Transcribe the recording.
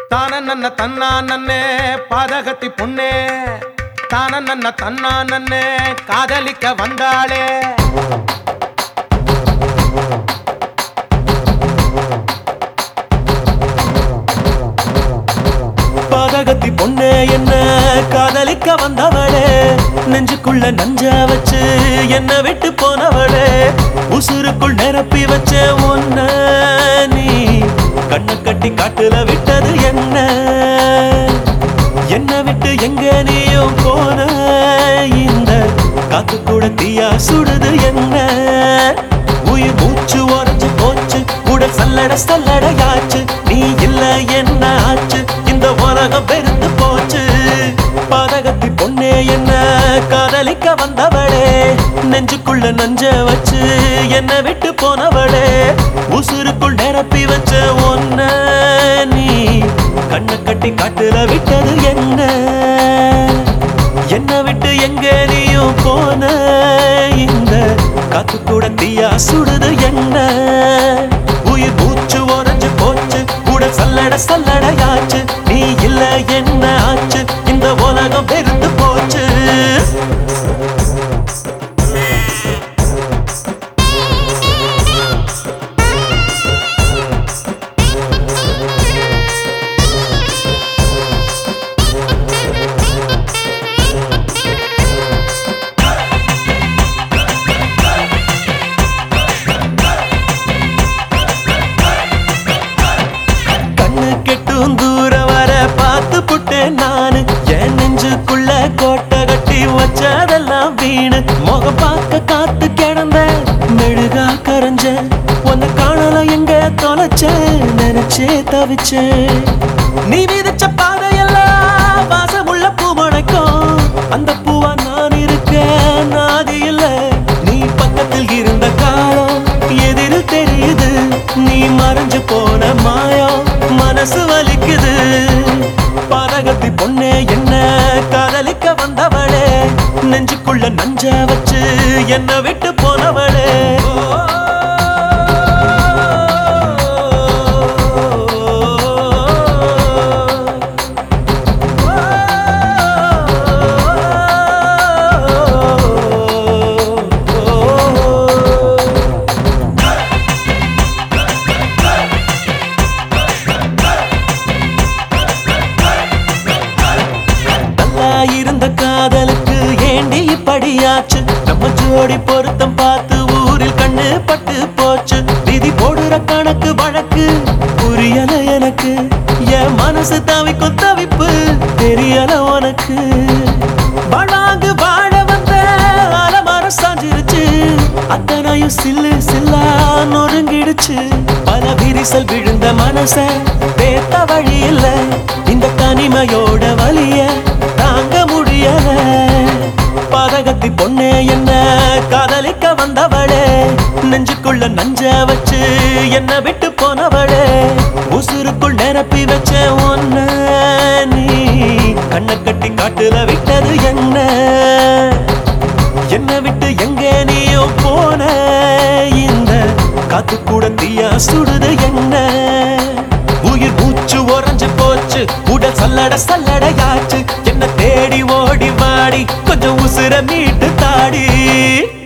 தான நன்ன தன்னா நன்னே பாதகத்தி பொண்ணே தான நன்ன தன்னா நன்னே காதலிக்க வந்தாளே பாதகத்தி பொண்ணே என்ன காதலிக்க வந்தவளே நெஞ்சுக்குள்ள நஞ்சா வச்சு என்ன விட்டு போனவளே உசுருக்குள் நிரப்பி வச்ச ஒன்ன நீ கண்ணை கட்டி காட்டுல விட்டது என்ன என்ன விட்டு எங்க நீயும் போன இந்த காத்து கூட தீயா சுடுது என்ன உயிர் மூச்சு உறைஞ்சு போச்சு உடல் சல்லட சல்லடையாச்சு நீ இல்ல என்ன ஆச்சு இந்த உலகம் பெருந்து போச்சு பாதகத்தி பொண்ணே என்ன காதலிக்க வந்தவளே நெஞ்சுக்குள்ள நஞ்ச வச்சு என்ன விட்டு போனவளே உசுருக்குள் நிரப்பி வச்ச ஒன்ன நீ கண்ணை கட்டி காட்டுல விட்டது என்ன என்ன விட்டு எங்க நீயும் போன இந்த காத்து கூட தீயா சுடுது என்ன உயிர் மூச்சு உறைஞ்சு போச்சு கூட சல்லட சல்லடையாச்சு நீ இல்ல என்ன ஆச்சு இந்த உலகம் வெறுத்து போச்சு கண்ணு கெட்டும் தூர வர பார்த்து புட்டேன் நானு என் நெஞ்சுக்குள்ள கோட்டை கட்டி வச்சதெல்லாம் வீணு முகம் பார்க்க காத்து கிடந்த மெழுகா கரைஞ்ச உன்னை காணல எங்க தொலைச்ச நினைச்சே தவிச்சேன் நீ விதிச்ச பாதையெல்லாம் வாசமுள்ள பூமணைக்கும் அந்த பூவா நான் இருக்கேன் நாதி இல்ல நீ பக்கத்தில் இருந்த காலம் எதிரில் தெரியுது நீ மறைஞ்சு போன மாயம் மனசு வலிக்குது பாரகத்தி பொண்ணே என்ன காதலிக்க வந்தவளே நெஞ்சுக்குள்ள நஞ்ச வச்சு என்ன விட்டு போனவளே நல்லா இருந்த காதலுக்கு ஏண்டி இப்படியாச்சு நம்ம ஜோடி பொருத்தம் பார்த்து ஊரில் கண்ணு பட்டு போச்சு விதி போடுற கணக்கு வழக்கு புரியல எனக்கு என் மனசு தவிக்கும் தவிப்பு தெரியல உனக்கு வளாங்கு வாழ வந்த அலமரம் சாஞ்சிருச்சு அத்தனையும் சில்லு சில்லா நொறுங்கிடுச்சு பல விரிசல் விழுந்த மனச பேத்த வழி இல்ல இந்த தனிமையோட வலிய தாங்க முடியல பாதகத்தி பொண்ணே என்ன காதலிக்க வந்தவளே நெஞ்சுக்குள்ள நஞ்ச வச்சு என்ன விட்டு போனவளே உசுருக்குள் நிரப்பி வச்ச ஒன்ன நீ கண்ணை கட்டி காட்டுல விட்டது என்ன என்ன விட்டு எங்க நீயோ போன இந்த காத்து கூட தீயா சுடுது என்ன உயிர் மூச்சு உறைஞ்சு போச்சு உடல் சல்லட சல்லடையாச்சு என்ன தேடி ஓடி வாடி கொஞ்சம் உசுர மீட்டு தாடி